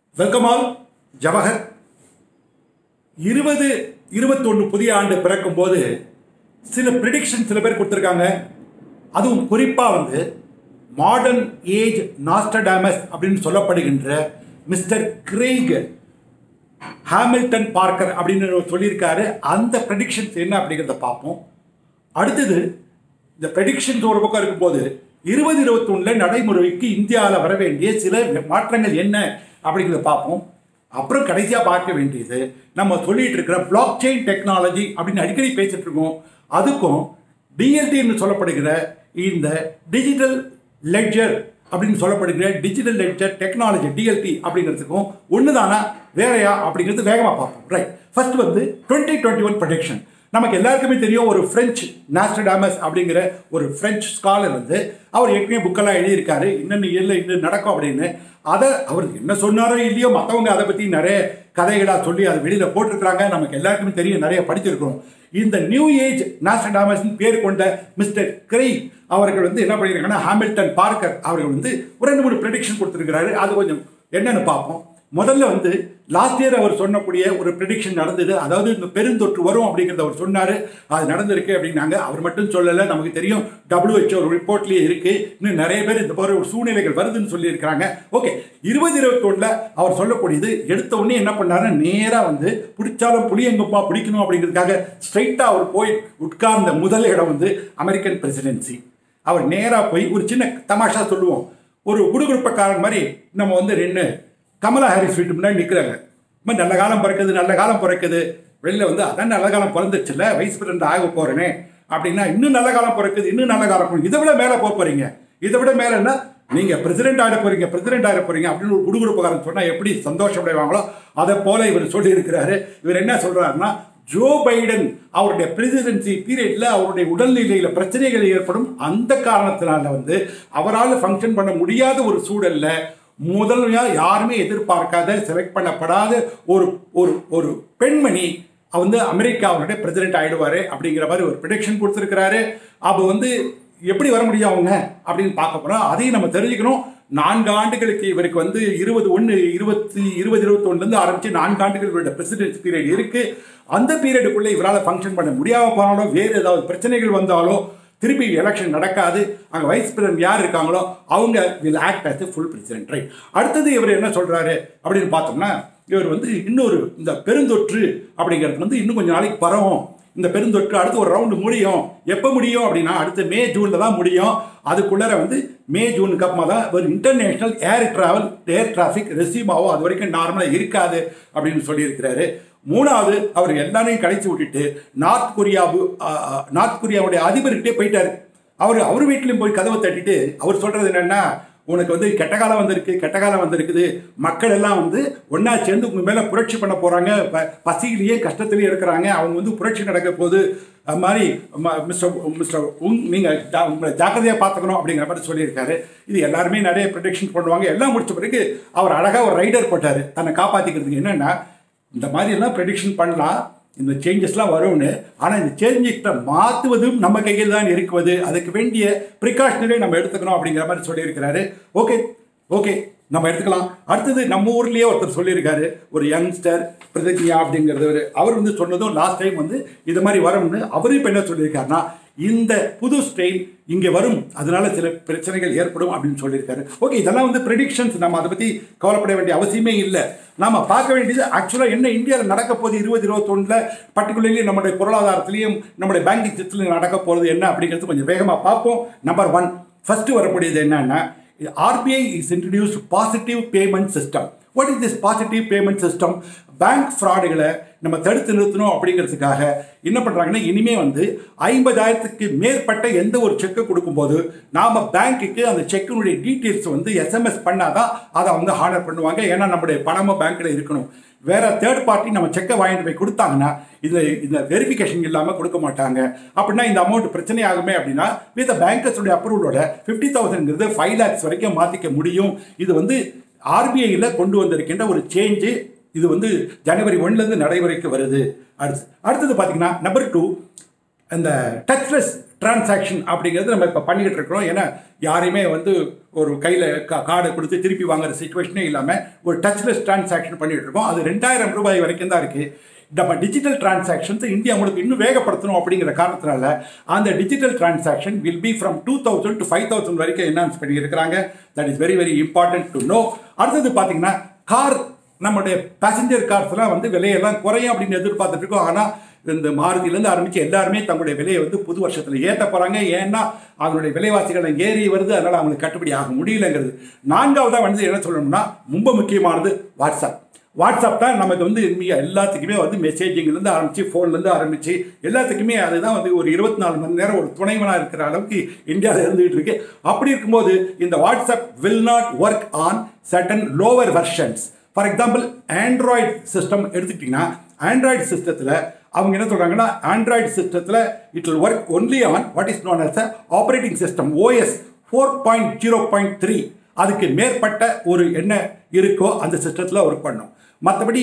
welcome all Jawahar இருபது இருபத்தொன்று புதிய ஆண்டு பிறக்கும் போது சில ப்ரிடிக்ஷன் சில பேர் கொடுத்துருக்காங்க அதுவும் குறிப்பாக வந்து மாடர்ன் ஏஜ் நாஸ்டடாமஸ் அப்படின்னு சொல்லப்படுகின்ற மிஸ்டர் கிரேக் ஹாமில்டன் பார்க்கர் அப்படின்னு சொல்லியிருக்காரு அந்த ப்ரெடிக்ஷன்ஸ் என்ன அப்படிங்கிறத பார்ப்போம் அடுத்தது இந்த ப்ரெடிக்ஷன்ஸ் ஒரு பக்கம் இருக்கும்போது இருபது இருபத்தொன்னில் நடைமுறைக்கு இந்தியாவில் வர வேண்டிய சில மாற்றங்கள் என்ன அப்படிங்கிறத பார்ப்போம் அப்புறம் கடைசியாக பார்க்க வேண்டியது நம்ம சொல்லிட்டு இருக்கிற பிளாக் செயின் டெக்னாலஜி அப்படின்னு அடிக்கடி பேசிட்டு இருக்கோம் அதுக்கும் டிஎல்டின்னு சொல்லப்படுகிற இந்த டிஜிட்டல் லெட்ஜர் அப்படின்னு சொல்லப்படுகிற டிஜிட்டல் லெட்ஜர் டெக்னாலஜி டிஎல்டி அப்படிங்கிறதுக்கும் ஒன்று தானா வேறையா அப்படிங்கிறது வேகமாக பார்ப்போம் ரைட் ஃபர்ஸ்ட் வந்து டுவெண்ட்டி டுவெண்ட்டி ஒன் ப்ரொடெக்ஷன் நமக்கு எல்லாருக்குமே தெரியும் ஒரு ஃப்ரெஞ்ச் நாஸ்டடாமஸ் அப்படிங்கிற ஒரு ஃப்ரெஞ்ச் ஸ்காலர் வந்து அவர் ஏற்கனவே புக்கெல்லாம் எழுதியிருக்காரு இன்னும் இல்லை இன்னும் நடக்கும் அப்படின்னு அதை அவர் என்ன சொன்னாரோ இல்லையோ மற்றவங்க அதை பற்றி நிறைய கதைகளாக சொல்லி அதை வெளியில் போட்டிருக்கிறாங்க நமக்கு எல்லாருக்குமே தெரியும் நிறைய படிச்சிருக்கிறோம் இந்த நியூ ஏஜ் நாஸ்டடாமஸ் பேர் கொண்ட மிஸ்டர் கிரை அவர்கள் வந்து என்ன பண்ணியிருக்காங்கன்னா ஹாமில்டன் பார்க்கர் அவர்கள் வந்து ஒரு ரெண்டு மூணு ப்ரெடிக்ஷன் கொடுத்துருக்கிறாரு அது கொஞ்சம் என்னன்னு பார்ப்போம் முதல்ல வந்து லாஸ்ட் இயர் அவர் சொன்னக்கூடிய ஒரு ப்ரெடிக்ஷன் நடந்தது அதாவது இந்த பெருந்தொற்று வரும் அப்படிங்கிறத அவர் சொன்னார் அது நடந்திருக்கு அப்படின்னாங்க அவர் மட்டும் சொல்லலை நமக்கு தெரியும் டபிள்யூஹெச்ஓ ரிப்போர்ட்லேயே இருக்குது இன்னும் நிறைய பேர் இந்த மாதிரி ஒரு சூழ்நிலைகள் வருதுன்னு சொல்லியிருக்கிறாங்க ஓகே இருபது இருபத்தொன்னில் அவர் சொல்லக்கூடியது எடுத்த உடனே என்ன பண்ணாரு நேராக வந்து பிடிச்சாலும் புளியங்கப்பா பிடிக்கணும் அப்படிங்கிறதுக்காக ஸ்ட்ரைட்டாக அவர் போய் உட்கார்ந்த முதல் இடம் வந்து அமெரிக்கன் பிரசிடென்சி அவர் நேராக போய் ஒரு சின்ன தமாஷா சொல்லுவோம் ஒரு குடுகுடுப்பக்காரன் மாதிரி நம்ம வந்து ரெண்டு கமலா ஹாரிஸ் வீட்டு முன்னாடி நிற்கிறாங்க ரொம்ப நல்ல காலம் பிறக்குது நல்ல காலம் பிறக்குது வெளியில் வந்து அதான் நல்ல காலம் பிறந்துச்சுல்ல வைஸ் பிரசிடண்ட் ஆக போகிறேனே அப்படின்னா இன்னும் நல்ல காலம் பிறக்குது இன்னும் நல்ல காலம் பிறகு இதை விட மேலே போக போகிறீங்க இதை விட மேலேன்னா நீங்கள் பிரசிடென்ட் ஆக போகிறீங்க பிரசிடென்ட் ஆக போகிறீங்க அப்படின்னு ஒரு குடுகுடுப்புக்காரன் சொன்னால் எப்படி சந்தோஷப்படைவாங்களோ அதை போல இவர் சொல்லியிருக்கிறாரு இவர் என்ன சொல்கிறாருன்னா ஜோ பைடன் அவருடைய பிரசிடென்சி பீரியட்ல அவருடைய உடல்நிலையில் பிரச்சனைகள் ஏற்படும் அந்த காரணத்தினால வந்து அவரால் ஃபங்க்ஷன் பண்ண முடியாத ஒரு சூழல்ல முதல்ல யாருமே எதிர்பார்க்காத செலக்ட் பண்ணப்படாத ஒரு ஒரு ஒரு பெண்மணி வந்து அமெரிக்காவுடைய பிரசிடென்ட் ஆயிடுவாரு அப்படிங்கிற மாதிரி ஒரு ப்ரிடிக்ஷன் கொடுத்துருக்கிறாரு அப்போ வந்து எப்படி வர முடியும் அவங்க அப்படின்னு பார்க்க போகிறோம் அதையும் நம்ம தெரிஞ்சுக்கணும் நான்கு ஆண்டுகளுக்கு இவருக்கு வந்து இருபது ஒன்று இருபத்தி இருபது இருபத்தொன்னுலேருந்து ஆரம்பித்து நான்கு ஆண்டுகள் இவருடைய பிரசிடென்ஸ் பீரியட் இருக்குது அந்த பீரியடுக்குள்ளே இவரால் ஃபங்க்ஷன் பண்ண முடியாமல் போனாலோ வேறு ஏதாவது பிரச்சனைகள் வந்தாலோ திருப்பி எலெக்ஷன் நடக்காது அங்கே வைஸ் பிரசிடென்ட் யார் இருக்காங்களோ அவங்க will act as a full president right அடுத்தது இவர் என்ன சொல்கிறாரு அப்படின்னு பார்த்தோம்னா இவர் வந்து இன்னொரு இந்த பெருந்தொற்று அப்படிங்கிறது வந்து இன்னும் கொஞ்சம் நாளைக்கு பரவும் இந்த பெருந்தொற்று அடுத்து ஒரு ரவுண்டு முடியும் எப்போ முடியும் அப்படின்னா அடுத்து மே ஜூனில் தான் முடியும் அதுக்குள்ளார வந்து மே ஜூனுக்கு அப்புறமா தான் ஒரு international air travel air traffic ரெசியூமாவோ அது வரைக்கும் நார்மலாக இருக்காது அப்படின்னு சொல்லியிருக்கிறாரு மூணாவது அவர் எல்லாரையும் கடைசி விட்டுட்டு நார்த் கொரியா நார்த் கொரியாவுடைய அதிபர்கிட்டே போயிட்டாரு அவர் அவர் வீட்லையும் போய் கதவை தட்டிட்டு அவர் சொல்கிறது என்னென்னா உனக்கு வந்து கெட்ட காலம் வந்திருக்கு கெட்ட காலம் வந்திருக்குது மக்கள் எல்லாம் வந்து ஒன்றா சேர்ந்து உங்கள் மேலே புரட்சி பண்ண போகிறாங்க ப பசியிலேயே கஷ்டத்துலேயே இருக்கிறாங்க அவங்க வந்து புரட்சி நடக்க போது அது மாதிரி மிஸ்டர் மிஸ்டர் உங் நீங்கள் ஜா உங்களை ஜாக்கிரதையாக பார்த்துக்கணும் அப்படிங்கிற மாதிரி சொல்லியிருக்காரு இது எல்லாருமே நிறைய ப்ரொடெக்ஷன் பண்ணுவாங்க எல்லாம் முடிச்ச பிறகு அவர் அழகாக ஒரு ரைடர் போட்டார் தன்னை காப்பாற்றிக்கிறதுக்கு என்னென்னா இந்த மாதிரியெல்லாம் ப்ரெடிக்ஷன் பண்ணலாம் இந்த சேஞ்சஸ்லாம் வரும்னு ஆனால் இந்த சேஞ்சஸை மாற்றுவதும் நம்ம கையில் தான் இருக்குவது அதுக்கு வேண்டிய ப்ரிகாஷனரி நம்ம எடுத்துக்கணும் அப்படிங்கிற மாதிரி சொல்லியிருக்கிறாரு ஓகே ஓகே நம்ம எடுத்துக்கலாம் அடுத்தது நம்ம ஊர்லேயே ஒருத்தர் சொல்லியிருக்காரு ஒரு யங்ஸ்டர் பிரதிஜ்யா அப்படிங்கிறது அவர் வந்து சொன்னதும் லாஸ்ட் டைம் வந்து இது மாதிரி வரும்னு அவரும் இப்போ என்ன சொல்லியிருக்காருன்னா இந்த புது ஸ்ட்ரெயின் இங்கே வரும் அதனால சில பிரச்சனைகள் ஏற்படும் அப்படின்னு சொல்லியிருக்காரு ஓகே இதெல்லாம் வந்து ப்ரெடிக்ஷன்ஸ் நம்ம அதை பற்றி கவலைப்பட வேண்டிய அவசியமே இல்லை நாம் பார்க்க வேண்டியது ஆக்சுவலாக என்ன இந்தியாவில் நடக்க போகுது இருபது இருபத்தொன்னில் பர்டிகுலர்லி நம்முடைய பொருளாதாரத்திலையும் நம்முடைய பேங்கிங் சிஸ்டத்தில் நடக்க போகிறது என்ன அப்படிங்கிறது கொஞ்சம் வேகமாக பார்ப்போம் நம்பர் ஒன் ஃபஸ்ட்டு வரக்கூடியது என்னன்னா RBI is introduce positive payment system what is this positive payment system bank ஃப்ராடுகளை நம்ம தடுத்து நிறுத்தணும் அப்படிங்கிறதுக்காக என்ன பண்ணுறாங்கன்னா இனிமே வந்து ஐம்பதாயிரத்துக்கு மேற்பட்ட எந்த ஒரு செக்கை கொடுக்கும்போது நாம் பேங்க்குக்கு அந்த செக்கினுடைய டீட்டெயில்ஸ் வந்து எஸ்எம்எஸ் பண்ணாதான் அதை அவங்க ஹானர் பண்ணுவாங்க ஏன்னா நம்முடைய பணமும் பேங்க்கில் இருக்கணும் வேற தேர்ட் பார்ட்டி நம்ம செக்கை வாங்கிட்டு போய் கொடுத்தாங்கன்னா இது இந்த வெரிஃபிகேஷன் இல்லாமல் கொடுக்க மாட்டாங்க அப்படின்னா இந்த அமௌண்ட் பிரச்சனை ஆகுமே அப்படின்னா வித் பேங்கர்ஸுடைய அப்ரூவலோட ஃபிஃப்டி தௌசண்ட்ங்கிறது ஃபைவ் லேக்ஸ் வரைக்கும் மாற்றிக்க முடியும் இது வந்து ஆர்பிஐயில் கொண்டு வந்திருக்கின்ற ஒரு சேஞ்சு இது வந்து ஜனவரி ஒன்லேருந்து நடைமுறைக்கு வருது அடுத்து அடுத்தது பார்த்தீங்கன்னா நம்பர் டூ இந்த டச்லெஸ் டிரான்சாக்ஷன் அப்படிங்கிறது நம்ம இப்போ பண்ணிக்கிட்டு இருக்கிறோம் ஏன்னா யாரையுமே வந்து ஒரு கையில் கா கார்டை கொடுத்து திருப்பி வாங்குற சுச்சுவேஷனே இல்லாமல் ஒரு டச்லெஸ் டிரான்சாக்ஷன் பண்ணிகிட்டு இருக்கோம் அது ரெண்டாயிரம் ரூபாய் வரைக்கும் தான் இருக்குது நம்ம டிஜிட்டல் டிரான்சாக்ஷன்ஸ் இந்தியா உங்களுக்கு இன்னும் வேகப்படுத்தணும் அப்படிங்கிற காரணத்தினால அந்த digital transaction will be from two thousand to five thousand வரைக்கும் என்ஹான்ஸ் பண்ணியிருக்கிறாங்க that is very very important to know அடுத்தது பார்த்தீங்கன்னா கார் நம்முடைய பேசஞ்சர் கார்ஸ்லாம் வந்து விலையெல்லாம் குறையும் அப்படின்னு எதிர்பார்த்துட்டு இருக்கோம் ஆனால் இந்த மாருதியிலேருந்து ஆரம்பித்து எல்லாருமே தங்களுடைய விலையை வந்து புது வருஷத்தில் ஏற்ற போகிறாங்க ஏன்னா அதனுடைய விலைவாசிகள் ஏறி வருது அதனால் அவங்களுக்கு கட்டுப்படி ஆக முடியலங்கிறது நான்காவதாக வந்து என்ன சொல்லணும்னா ரொம்ப முக்கியமானது வாட்ஸ்அப் வாட்ஸ்அப் தான் நமக்கு வந்து மிக எல்லாத்துக்குமே வந்து மெசேஜிங்லேருந்து ஆரம்பித்து ஃபோன்லேருந்து ஆரம்பித்து எல்லாத்துக்குமே அதுதான் வந்து ஒரு இருபத்தி நாலு மணி நேரம் ஒரு துணைவனாக இருக்கிற அளவுக்கு இந்தியாவில் இருந்துகிட்டு இருக்கு அப்படி இருக்கும்போது இந்த WhatsApp will not work on certain lower versions for example Android system எடுத்துக்கிட்டிங்கன்னா ஆண்ட்ராய்டு சிஸ்டத்தில் அவங்க என்ன சொல்கிறாங்கன்னா ஆண்ட்ராய்டு சிஸ்டத்தில் it will work only on what is known as a operating system OS four point zero point three அதுக்கு மேற்பட்ட ஒரு என்ன இருக்கோ அந்த சிஸ்டத்தில் ஒர்க் பண்ணும் மற்றபடி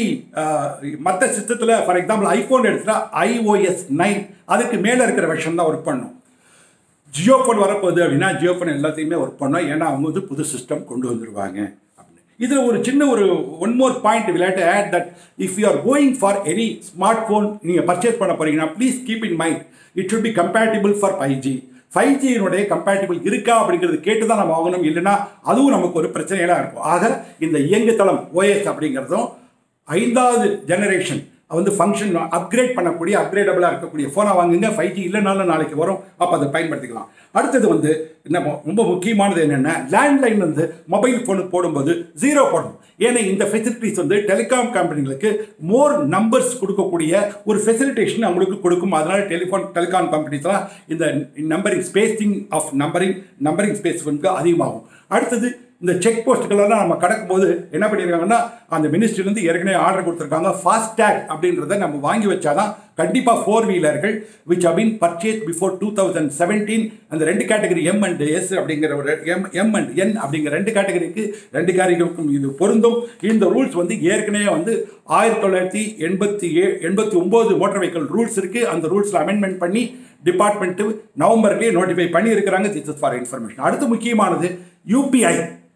மற்ற சிஸ்டத்தில் ஃபார் எக்ஸாம்பிள் ஐஃபோன் எடுத்துட்டா ஐஓஎஸ் நைன் அதுக்கு மேலே இருக்கிற வெர்ஷன் தான் ஒர்க் பண்ணும் ஜியோ ஃபோன் வரப்போகுது அப்படின்னா ஜியோ ஃபோன் எல்லாத்தையுமே ஒர்க் பண்ணோம் ஏன்னா அவங்க வந்து புது சிஸ்டம் கொண்டு வந்துருவாங்க அப்படின்னு இதில் ஒரு சின்ன ஒரு ஒன் மோர் பாயிண்ட் விளையாட்டு add that if you are going for any smart phone நீங்கள் பர்ச்சேஸ் பண்ண போறீங்கன்னா please keep in mind it should be compatible for five G five ஜியினுடைய கம்பேட்டிபிள் இருக்கா அப்படிங்கிறது கேட்டு தான் நம்ம வாங்கணும் இல்லைன்னா அதுவும் நமக்கு ஒரு பிரச்சனையெல்லாம் இருக்கும் ஆக இந்த இயங்குதளம் ஓஎஸ் அப்படிங்கிறதும் ஐந்தாவது ஜெனரேஷன் வந்து ஃபங்க்ஷன் அப்கிரேட் பண்ணக்கூடிய அப்கிரேடபிளாக இருக்கக்கூடிய ஃபோனை வாங்குங்க ஃபைவ் ஜி இல்லைனாலும் நாளைக்கு வரும் அப்போ அதை பயன்படுத்திக்கலாம் அடுத்தது வந்து நம்ம ரொம்ப முக்கியமானது என்னென்னா லேண்ட்லைன் வந்து மொபைல் ஃபோனுக்கு போடும்போது ஜீரோ போடணும் ஏன்னா இந்த ஃபெசிலிட்டிஸ் வந்து டெலிகாம் கம்பெனிகளுக்கு மோர் நம்பர்ஸ் கொடுக்கக்கூடிய ஒரு ஃபெசிலிட்டேஷன் அவங்களுக்கு கொடுக்கும் அதனால டெலிஃபோன் டெலிகாம் கம்பெனிஸ்லாம் இந்த numbering spacing of numbering numbering space வந்து அதிகமாகும் அடுத்தது இந்த செக் போஸ்ட்டுகளெல்லாம் நம்ம கடக்கும்போது என்ன பண்ணியிருக்காங்கன்னா அந்த மினிஸ்ட்ரிலேருந்து ஏற்கனவே ஆர்டர் கொடுத்துருக்காங்க ஃபாஸ்டேக் அப்படின்றத நம்ம வாங்கி வச்சாதான் கண்டிப்பாக ஃபோர் வீலர்கள் விச் அபின் purchase before two thousand seventeen அந்த ரெண்டு கேட்டகரி எம் அண்ட் எஸ் அப்படிங்கிற ஒரு எம் எம் அண்ட் என் அப்படிங்கிற ரெண்டு கேட்டகரிக்கு ரெண்டு கேட்டகரிக்கும் இது பொருந்தும் இந்த ரூல்ஸ் வந்து ஏற்கனவே வந்து ஆயிரத்தி தொள்ளாயிரத்தி எண்பத்தி ஏ எண்பத்தி ஒம்பது மோட்டார் வெஹிக்கல் ரூல்ஸ் இருக்குது அந்த ரூல்ஸில் அமெண்ட்மெண்ட் பண்ணி டிபார்ட்மெண்ட்டு நவம்பர்லேயே நோட்டிஃபை பண்ணியிருக்கிறாங்க திஸ் இஸ் ஃபார் இன்ஃபர்மேஷன் அடுத்து முக்கியமானது யூபிஐ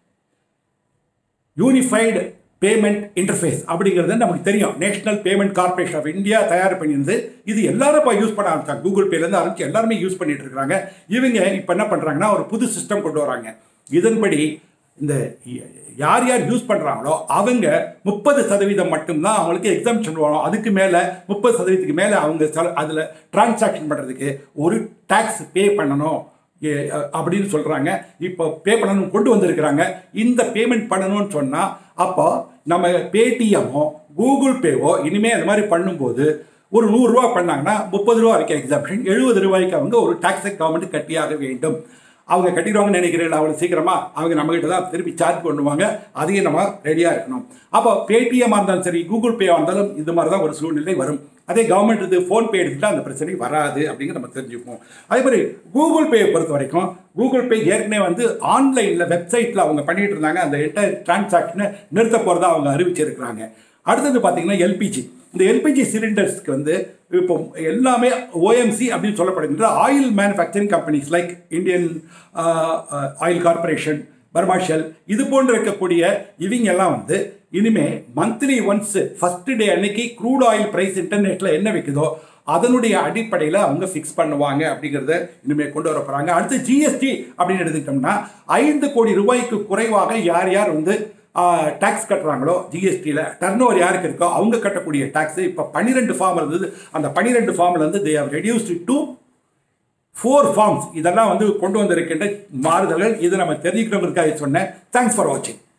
யூனிஃபைடு பேமெண்ட் இன்டர்ஃபேஸ் அப்படிங்கிறது நமக்கு தெரியும் national payment corporation of India தயார் பண்ணியிருந்து இது எல்லாரும் இப்போ யூஸ் பண்ண ஆரம்பிச்சாங்க கூகுள் பேலேருந்து ஆரம்பிச்சு எல்லாருமே யூஸ் பண்ணிட்டு இருக்காங்க இவங்க இப்போ என்ன பண்ணுறாங்கன்னா ஒரு புது சிஸ்டம் கொண்டு வராங்க இதன்படி இந்த யார் யார் யூஸ் பண்ணுறாங்களோ அவங்க முப்பது சதவீதம் மட்டும்தான் அவங்களுக்கு எக்ஸாம்ஷன் வரும் அதுக்கு மேலே முப்பது சதவீதத்துக்கு மேலே அவங்க அதில் டிரான்சாக்ஷன் பண்ணுறதுக்கு ஒரு டேக்ஸ் பே பண்ணணும் அப்படின்னு சொல்கிறாங்க இப்போ பே பண்ணணும் கொண்டு வந்திருக்கிறாங்க இந்த பேமெண்ட் பண்ணணும்னு சொன்னால் அப்போ நம்ம பேடிஎம்மோ கூகுள் பேவோ இனிமேல் அது மாதிரி பண்ணும்போது ஒரு நூறுரூவா பண்ணாங்கன்னா முப்பது ரூபா வரைக்கும் எக்ஸாம்ஷன் எழுபது ரூபாய்க்கு அவங்க ஒரு டாக்ஸை கவர்மெண்ட் கட்டியாக வேண்டும் அவங்க கட்டிடுவாங்கன்னு நினைக்கிறேன் அவ்வளோ சீக்கிரமாக அவங்க நம்மகிட்ட தான் திருப்பி சார்ஜ் பண்ணுவாங்க அதையும் நம்ம ரெடியாக இருக்கணும் அப்போ பேடிஎம்மாக இருந்தாலும் சரி கூகுள் பேவாக இருந்தாலும் இது மாதிரி தான் ஒரு சூழ்நிலை வரும் அதே கவர்மெண்ட் இது ஃபோன்பே எடுத்துட்டால் அந்த பிரச்சனை வராது அப்படிங்கிற நம்ம தெரிஞ்சுப்போம் அதே மாதிரி கூகுள் பேயை பொறுத்த வரைக்கும் கூகுள் பே ஏற்கனவே வந்து ஆன்லைனில் வெப்சைட்டில் அவங்க பண்ணிட்டு இருந்தாங்க அந்த என்டையர் டிரான்சாக்ஷனை நிறுத்த போகிறதா அவங்க அறிவிச்சிருக்கிறாங்க அடுத்தது பார்த்தீங்கன்னா எல்பிஜி இந்த எல்பிஜி சிலிண்டர்ஸ்க்கு வந்து இப்போ எல்லாமே ஓஎம்சி அப்படின்னு சொல்லப்படுகின்ற oil manufacturing companies like Indian oil corporation பர்மாஷல் இது போன்று இருக்கக்கூடிய இவங்க எல்லாம் வந்து இனிமே மந்த்லி ஒன்ஸ் ஃபர்ஸ்ட் டே அன்னைக்கு க்ரூட் ஆயில் பிரைஸ் இன்டர்நெட்டில் என்ன விற்குதோ அதனுடைய அடிப்படையில் அவங்க ஃபிக்ஸ் பண்ணுவாங்க அப்படிங்கிறத இனிமேல் கொண்டு வர போகிறாங்க அடுத்து ஜிஎஸ்டி அப்படின்னு எடுத்துக்கிட்டோம்னா ஐந்து கோடி ரூபாய்க்கு குறைவாக யார் யார் வந்து டேக்ஸ் கட்டுறாங்களோ ஜிஎஸ்டியில் டர்ன் ஓவர் யாருக்கு இருக்கோ அவங்க கட்டக்கூடிய டேக்ஸ் இப்போ பன்னிரெண்டு ஃபார்ம் இருந்தது அந்த பன்னிரெண்டு ஃபார்மில் வந்து they have reduced to four forms இதெல்லாம் வந்து கொண்டு வந்திருக்கின்ற மாறுதல்கள் இதை நம்ம தெரிஞ்சுக்கணுங்கிறதுக்காக சொன்னேன் தேங்க்ஸ் ஃபார் வாட்சிங்